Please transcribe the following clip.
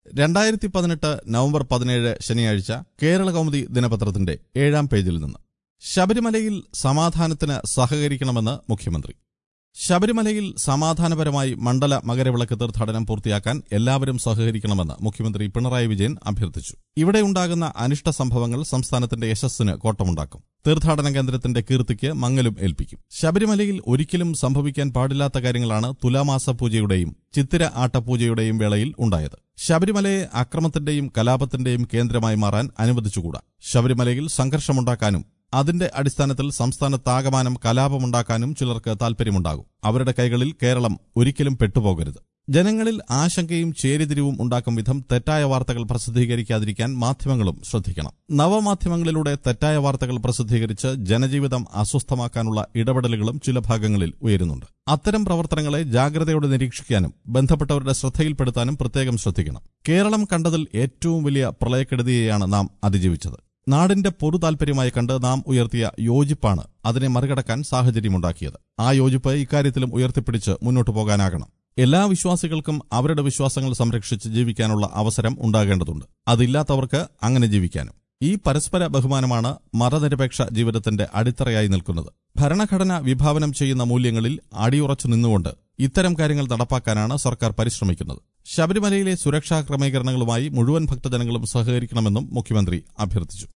രണ്ടായിരത്തി പതിനെട്ട് നവംബർ പതിനേഴ് ശനിയാഴ്ച കേരള കൗമുദി ദിനപത്രത്തിന്റെ ഏഴാം പേജിൽ നിന്ന് ശബരിമലയിൽ സമാധാനത്തിന് സഹകരിക്കണമെന്ന് മുഖ്യമന്ത്രി ശബരിമലയിൽ സമാധാനപരമായി മണ്ഡല മകരവിളക്ക് തീർത്ഥാടനം പൂർത്തിയാക്കാൻ എല്ലാവരും സഹകരിക്കണമെന്ന് മുഖ്യമന്ത്രി പിണറായി വിജയൻ അഭ്യർത്ഥിച്ചു ഇവിടെയുണ്ടാകുന്ന അനിഷ്ട സംഭവങ്ങൾ സംസ്ഥാനത്തിന്റെ യശസ്സിന് കോട്ടമുണ്ടാക്കും തീർത്ഥാടന കേന്ദ്രത്തിന്റെ കീർത്തിക്ക് മങ്ങലും ഏൽപ്പിക്കും ശബരിമലയിൽ ഒരിക്കലും സംഭവിക്കാൻ പാടില്ലാത്ത കാര്യങ്ങളാണ് തുലാമാസ പൂജയുടെയും ചിത്തിര ആട്ടപൂജയുടെയും വേളയിൽ ഉണ്ടായത് ശബരിമലയെ അക്രമത്തിന്റെയും കലാപത്തിന്റെയും കേന്ദ്രമായി മാറാൻ അനുവദിച്ചുകൂടാ ശബരിമലയിൽ സംഘർഷമുണ്ടാക്കാനും അതിന്റെ അടിസ്ഥാനത്തിൽ സംസ്ഥാനത്താകമാനം കലാപമുണ്ടാക്കാനും ചിലർക്ക് താൽപര്യമുണ്ടാകും അവരുടെ കൈകളിൽ കേരളം ഒരിക്കലും പെട്ടുപോകരുത് ജനങ്ങളിൽ ആശങ്കയും ചേരിതിരിവും ഉണ്ടാക്കും വിധം തെറ്റായ വാർത്തകൾ പ്രസിദ്ധീകരിക്കാതിരിക്കാൻ മാധ്യമങ്ങളും ശ്രദ്ധിക്കണം നവമാധ്യമങ്ങളിലൂടെ തെറ്റായ വാർത്തകൾ പ്രസിദ്ധീകരിച്ച് ജനജീവിതം അസ്വസ്ഥമാക്കാനുള്ള ഇടപെടലുകളും ചില ഭാഗങ്ങളിൽ ഉയരുന്നുണ്ട് അത്തരം പ്രവർത്തനങ്ങളെ ജാഗ്രതയോടെ നിരീക്ഷിക്കാനും ബന്ധപ്പെട്ടവരുടെ ശ്രദ്ധയിൽപ്പെടുത്താനും പ്രത്യേകം ശ്രദ്ധിക്കണം കേരളം കണ്ടതിൽ ഏറ്റവും വലിയ പ്രളയക്കെടുതിയെയാണ് നാം അതിജീവിച്ചത് നാടിന്റെ പൊതു താൽപര്യമായി കണ്ട് നാം ഉയർത്തിയ യോജിപ്പാണ് അതിനെ മറികടക്കാൻ സാഹചര്യമുണ്ടാക്കിയത് ആ യോജിപ്പ് ഇക്കാര്യത്തിലും ഉയർത്തിപ്പിടിച്ച് മുന്നോട്ടു പോകാനാകണം എല്ലാ വിശ്വാസികൾക്കും അവരുടെ വിശ്വാസങ്ങൾ സംരക്ഷിച്ച് ജീവിക്കാനുള്ള അവസരം ഉണ്ടാകേണ്ടതുണ്ട് അതില്ലാത്തവർക്ക് അങ്ങനെ ജീവിക്കാനും ഈ പരസ്പര ബഹുമാനമാണ് മതനിരപേക്ഷ ജീവിതത്തിന്റെ അടിത്തറയായി നിൽക്കുന്നത് ഭരണഘടന വിഭാവനം ചെയ്യുന്ന മൂല്യങ്ങളിൽ അടിയുറച്ചു നിന്നുകൊണ്ട് ഇത്തരം കാര്യങ്ങൾ നടപ്പാക്കാനാണ് സർക്കാർ പരിശ്രമിക്കുന്നത് ശബരിമലയിലെ സുരക്ഷാ ക്രമീകരണങ്ങളുമായി മുഴുവൻ ഭക്തജനങ്ങളും സഹകരിക്കണമെന്നും മുഖ്യമന്ത്രി അഭ്യർത്ഥിച്ചു